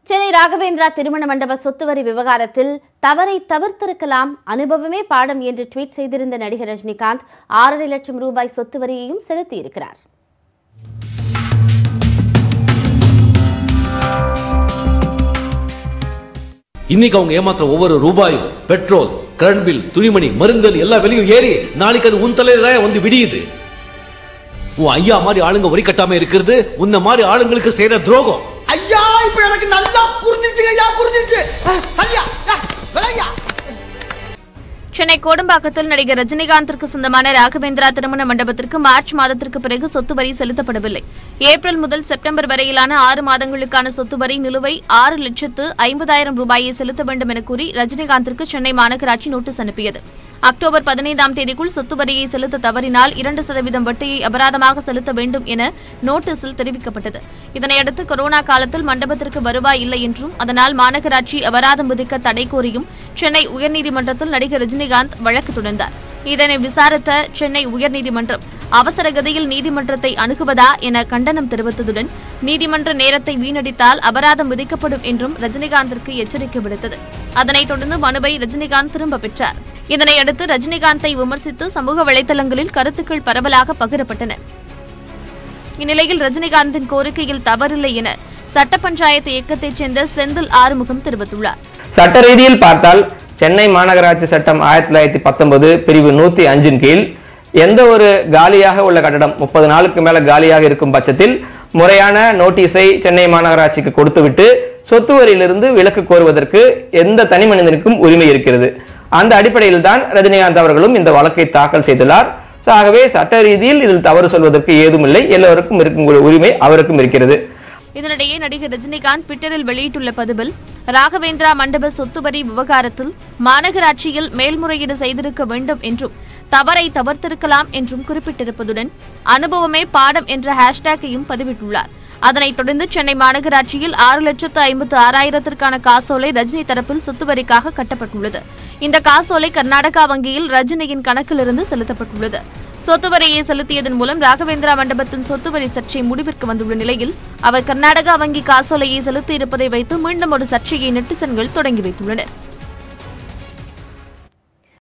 சென்னை ராகவேந்திரா திருமண மண்டப சொத்து வரி விவகாரத்தில் தவறை தவிர்த்திருக்கலாம் அனுபவமே பாடம் என்று ட்வீட் செய்திருந்த நடிகர் ரஜினிகாந்த் ஆறரை லட்சம் ரூபாய் சொத்து வரியையும் செலுத்தியிருக்கிறார் இன்னைக்கு அவங்க ஏமாத்துற ஒவ்வொரு ரூபாயும் பெட்ரோல் கரண்ட் பில் துணிமணி மருந்தல் எல்லா விலையும் ஏறி நாளைக்கு அது உன் தலையில தான் வந்து விடியுது உன் ஐயா மாதிரி ஆளுங்க வரி கட்டாம இருக்கிறது உன்ன மாதிரி ஆளுங்களுக்கு செய்யற துரோகம் ஐயா இப்ப எனக்கு நல்லா புரிஞ்சிருச்சுங்க ஐயா புரிஞ்சிருச்சு அஹ், ஐயா அஹ், விளையா சென்னை கோடம்பாக்கத்தில் நடிகர் ரஜினிகாந்திற்கு சொந்தமான ராகவேந்திரா திருமண மண்டபத்திற்கு மார்ச் மாதத்திற்கு பிறகு சொத்து வரி செலுத்தப்படவில்லை ஏப்ரல் முதல் செப்டம்பர் வரையிலான ஆறு மாதங்களுக்கான சொத்து வரி நிலுவை ஆறு லட்சத்து ஐம்பதாயிரம் ரூபாயை செலுத்த வேண்டும் என கூறி ரஜினிகாந்திற்கு சென்னை மாநகராட்சி நோட்டீஸ் அனுப்பியது அக்டோபர் பதினைந்தாம் தேதிக்குள் சொத்து வரியை செலுத்த தவறினால் இரண்டு சதவீதம் வட்டியை அபராதமாக செலுத்த வேண்டும் என நோட்டீஸில் தெரிவிக்கப்பட்டது இதனையடுத்து கொரோனா காலத்தில் மண்டபத்திற்கு வருவாய் இல்லை என்றும் அதனால் மாநகராட்சி அபராதம் விதிக்க தடை கோரியும் சென்னை உயர்நீதிமன்றத்தில் நடிகர் ரஜினிகாந்த் வழக்கு தொடர்ந்தார் இதனை விசாரித்த சென்னை உயர்நீதிமன்றம் அவசர கதியில் நீதிமன்றத்தை அணுகுவதா என கண்டனம் தெரிவித்ததுடன் நீதிமன்ற நேரத்தை வீணடித்தால் அபராதம் விதிக்கப்படும் என்றும் ரஜினிகாந்திற்கு எச்சரிக்கை விடுத்தது அதனைத் தொடர்ந்து மனுவை ரஜினிகாந்த் திரும்ப பெற்றார் இதனையடுத்து ரஜினிகாந்தை விமர்சித்து சமூக வலைதளங்களில் கருத்துக்கள் பரவலாக பகிரப்பட்டன இந்நிலையில் ரஜினிகாந்தின் கோரிக்கையில் தவறில்லை என சட்ட பஞ்சாயத்து இயக்கத்தைச் சேர்ந்த செந்தில் ஆறுமுகம் தெரிவித்துள்ளார் சட்ட ரீதியில் பார்த்தால் சென்னை மாநகராட்சி சட்டம் ஆயிரத்தி தொள்ளாயிரத்தி பத்தொன்பது பிரிவு நூத்தி அஞ்சின் கீழ் எந்த ஒரு காலியாக உள்ள கட்டடம் முப்பது நாளுக்கு மேல காலியாக இருக்கும் பட்சத்தில் முறையான நோட்டீஸை சென்னை மாநகராட்சிக்கு கொடுத்துவிட்டு சொத்து வரியிலிருந்து விலக்கு கோருவதற்கு எந்த தனி மனிதனுக்கும் உரிமை இருக்கிறது அந்த அடிப்படையில் தான் ரஜினிகாந்த் அவர்களும் இந்த வழக்கை தாக்கல் செய்துள்ளார் So, ஆகவே சட்ட ரீதியில் இதில் தவறு சொல்வதற்கு ஏதுமில்லை எல்லோருக்கும் இருக்கும் உரிமை அவருக்கும் இருக்கிறது இதனிடையே நடிகர் ரஜினிகாந்த் ட்விட்டரில் வெளியிட்டுள்ள பதிவில் ராகவேந்திரா மண்டப சொத்து வரி விவகாரத்தில் மாநகராட்சியில் மேல்முறையீடு செய்திருக்க வேண்டும் என்றும் தவறை தவிர்த்திருக்கலாம் என்றும் குறிப்பிட்டிருப்பதுடன் அனுபவமே பாடம் என்ற ஹேஷ்டேக்கையும் பதிவிட்டுள்ளார் அதனைத் தொடர்ந்து சென்னை மாநகராட்சியில் ஆறு லட்சத்து ஐம்பத்து ஆறாயிரத்திற்கான காசோலை ரஜினி தரப்பில் சொத்து வரிக்காக கட்டப்பட்டுள்ளது இந்த காசோலை கர்நாடகா வங்கியில் ரஜினியின் கணக்கிலிருந்து செலுத்தப்பட்டுள்ளது சொத்து வரியை செலுத்தியதன் மூலம் ராகவேந்திரா மண்டபத்தின் சொத்து வரி சர்ச்சை முடிவிற்கு வந்துள்ள நிலையில் அவர் கர்நாடகா வங்கி காசோலையை செலுத்தியிருப்பதை வைத்து மீண்டும் ஒரு சர்ச்சையை நெட்டிசன்கள் தொடங்கி வைத்துள்ளனர்